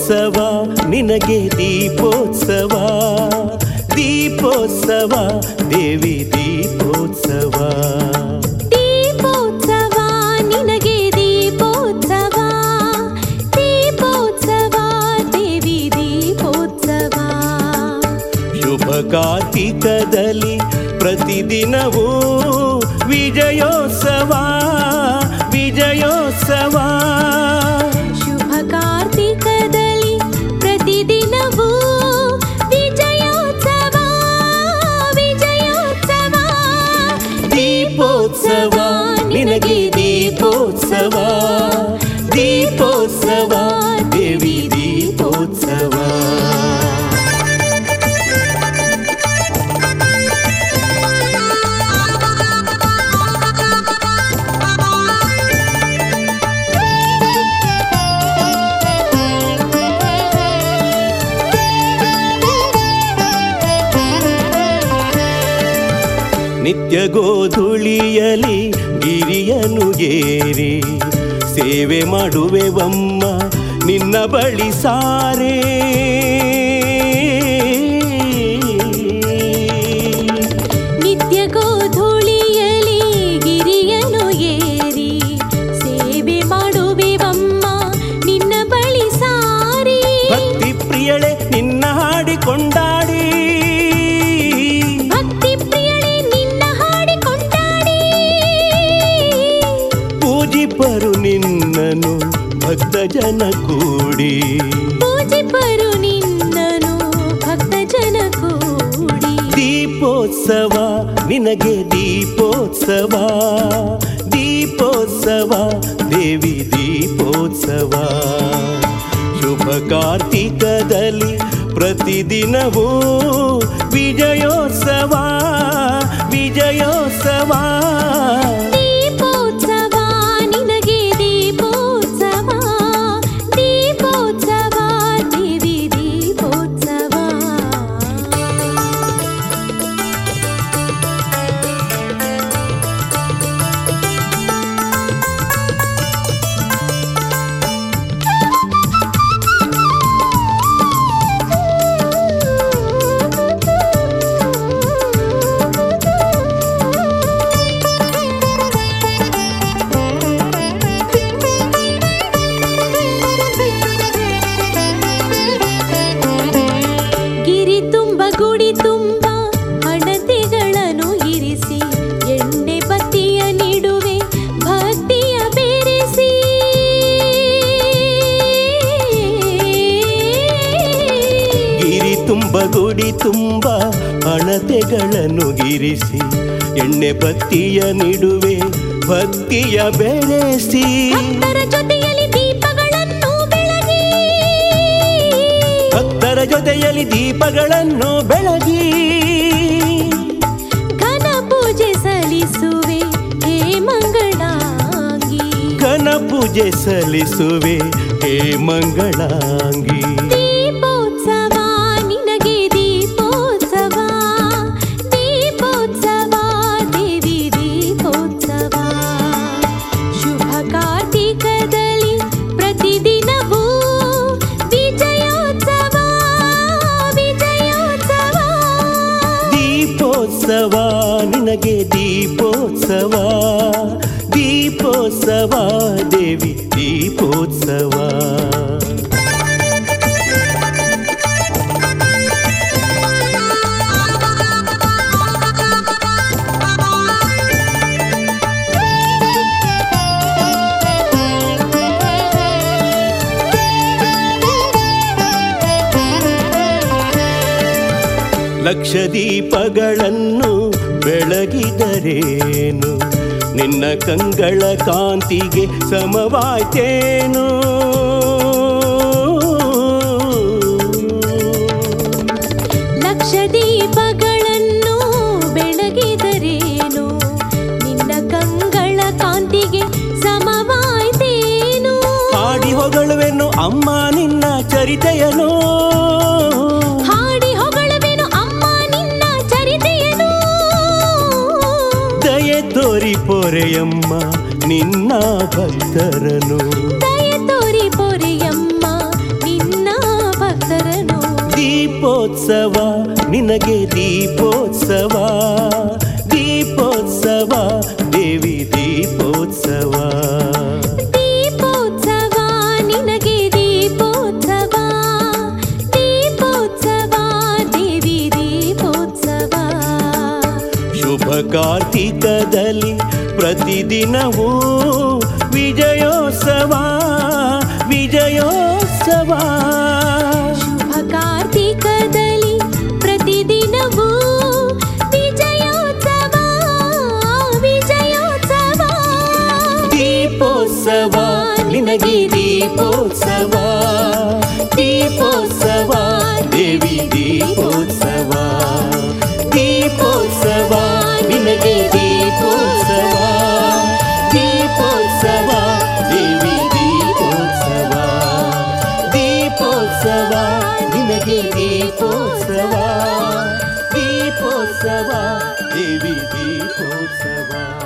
ದೀಪೋತ್ಸವ ನಿನಗೆ ದೀಪೋತ್ಸವ ದೀಪೋತ್ಸವ ದೇವಿ ದೀಪೋತ್ಸವ ದೀಪೋತ್ಸವ ನಿನಗೆ ದೀಪೋತ್ಸವ ದೀಪೋತ್ಸವ ದೇವಿ ದೀಪೋತ್ಸವ ಶುಭ ಕಾರ್ತಿಕದಲ್ಲಿ ಪ್ರತಿದಿನವೂ ವಿಜಯೋತ್ಸವ ವಿಜಯೋತ್ಸವ ಶುಭ ಕಾರ್ತಿಕದಲ್ಲಿ ಪ್ರತಿದಿನವೂ ವಿಜಯೋತ್ಸವ ವಿಜಯೋತ್ಸವ ದೀಪೋತ್ಸವ ನಿನಗೆ ದೀಪೋತ್ಸವ ದೀಪೋತ್ಸವ ದೇವಿ ದೀಪೋತ್ಸವ ನಿತ್ಯ ಗೋಧುಳಿಯಲಿ ಗಿರಿಯನು ಏರಿ ಸೇವೆ ಮಾಡುವೆವಮ್ಮ ನಿನ್ನ ಬಳಿ ಸಾರೇ ನಿತ್ಯ ಗೋಧೂಳಿಯಲಿ ಗಿರಿಯನು ಏರಿ ಸೇವೆ ಮಾಡುವೆವಮ್ಮ ನಿನ್ನ ಬಳಿ ಸಾರಿ ಭಕ್ತಿ ಪ್ರಿಯಳೆ ನಿನ್ನ ಹಾಡಿಕೊಂಡಾಡಿ ಭಕ್ತಿ ಪ್ರಿಯಳೆ ನಿನ್ನ ಹಾಡಿಕೊಂಡಾಡಿ ಪೂಜಿಪರು ನಿನ್ನನು ಭಕ್ತ ಜನ ಕೂಡಿ ಪೂಜಿಪರು ನಿನ್ನನು ಭಕ್ತ ಜನ ಕೂಡಿ ದೀಪೋತ್ಸವ ನಿನಗೆ ದೀಪೋತ್ಸವ ದೀಪೋತ್ಸವ ದೇವಿ ದೀಪೋತ್ಸವ ಶುಭ ಕಾರ್ತಿಕದಲ್ಲಿ ಪ್ರತಿದಿನವೂ ವಿಜಯೋತ್ಸವ ವಿಜಯೋತ್ಸವ ದೀಪೋತ್ಸವ ನಿನಗೆ ದೀಪೋತ್ಸವ ದೀಪೋತ್ಸವ ದೇವಿ ದೀಪೋತ್ಸವ ಗಿರಿ ತುಂಬ ಗುಡಿ ತುಂಬ ಹಣತೆಗಳನ್ನು ಇರಿಸಿ ಎಣ್ಣೆ ಬತ್ತಿಯ ನೀಡುವೆ ಭಕ್ತಿಯ ಬೆರೆಸಿ ಗಿರಿ ತುಂಬ ಗುಡಿ ತುಂಬ ಹಣತೆಗಳನ್ನು ಗಿರಿಸಿ ಎಣ್ಣೆ ಬತ್ತಿಯ ನಿಡುವೆ ಭಕ್ತಿಯ ಬೆರೆಸಿ ಭಕ್ತರ ಜೊತೆಯಲ್ಲಿ ದೀಪಗಳನ್ನು ಬೆಳಗಿ ಭಕ್ತರ ಜೊತೆಯಲ್ಲಿ ದೀಪಗಳನ್ನು ಬೆಳಗಿ ಘನ ಪೂಜೆ ಸಲ್ಲಿಸುವೆ ಹೇ ಮಂಗಳಾಂಗಿ ಘನ ಪೂಜೆ ಸಲ್ಲಿಸುವೆ ಹೇ ಮಂಗಳಾಂಗಿ ದೀಪೋತ್ಸವ ನಿನಗೆ ದೀಪೋತ್ಸವ ದೀಪೋತ್ಸವ ದೇವಿ ದೀಪೋತ್ಸವ ಶುಭ ಕಾರ್ತಿಕದಲ್ಲಿ ಪ್ರತಿದಿನವೂ ವಿಜಯೋತ್ಸವ ವಿಜಯೋತ್ಸವ ದೀಪೋತ್ಸವ ನಿನಗೆ ದೀಪೋತ್ಸವ ದೀಪೋತ್ಸವ ದೇವಿ ದೀಪೋತ್ಸವ ಲಕ್ಷ ದೀಪಗಳನ್ನು ಬೆಳಗಿದರೇನು ನಿನ್ನ ಕಂಗಳ ಕಾಂತಿಗೆ ಸಮವಾಯ್ತೇನು ಲಕ್ಷ ದೀಪಗಳನ್ನು ಬೆಳಗಿದರೇನು ನಿನ್ನ ಕಂಗಳ ಕಾಂತಿಗೆ ಸಮವಾಯ್ತೇನು ಹಾಡಿ ಹೊಗಳುವೆನು ಅಮ್ಮ ನಿನ್ನ ಚರಿತೆಯನು ಹಾಡಿ ಹೊಗಳುವೆನು ಅಮ್ಮ ನಿನ್ನ ಚರಿತೆಯನು ದಯೆ ತೋರಿ ಪೊರೆಯಮ್ಮ ನಿನ್ನ ಭಕ್ತರನು ದಯ ತೋರಿ ಪೊರೆಯಮ್ಮ ನಿನ್ನ ದೀಪೋತ್ಸವ ನಿನಗೆ ದೀಪೋತ್ಸವ ದೀಪೋತ್ಸವ ದೇವಿ ದೀಪೋತ್ಸವ ದೀಪೋತ್ಸವ ನಿನಗೆ ದೀಪೋತ್ಸವ ದೀಪೋತ್ಸವ ದೇವಿ ದೀಪೋತ್ಸವ ಶುಭ ಕಾರ್ತಿಕದಲ್ಲಿ ಪ್ರತಿದಿನವೂ ವಿಜಯೋತ್ಸವ ವಿಜಯೋತ್ಸವ ಶುಭ ಕಾರ್ತಿಕದಲ್ಲಿ ಪ್ರತಿದಿನವೂ ವಿಜಯೋತ್ಸವ ವಿಜಯೋತ್ಸವ ದೀಪೋತ್ಸವ ನಿನಗೆ ದೀಪೋತ್ಸವ ದೀಪೋತ್ಸವ ದೇವಿ ದೀಪೋತ್ಸವ ದೀಪೋತ್ಸವ ನಿನಗೆ ದೀಪೋತ್ಸವ ದೀಪೋತ್ಸವ ದೇವಿ ದೀಪೋತ್ಸವ ದೀಪೋತ್ಸವ ನಿನಗೆ ದೀಪೋತ್ಸವ ದೀಪೋತ್ಸವ ದೇವಿ ದೀಪೋತ್ಸವ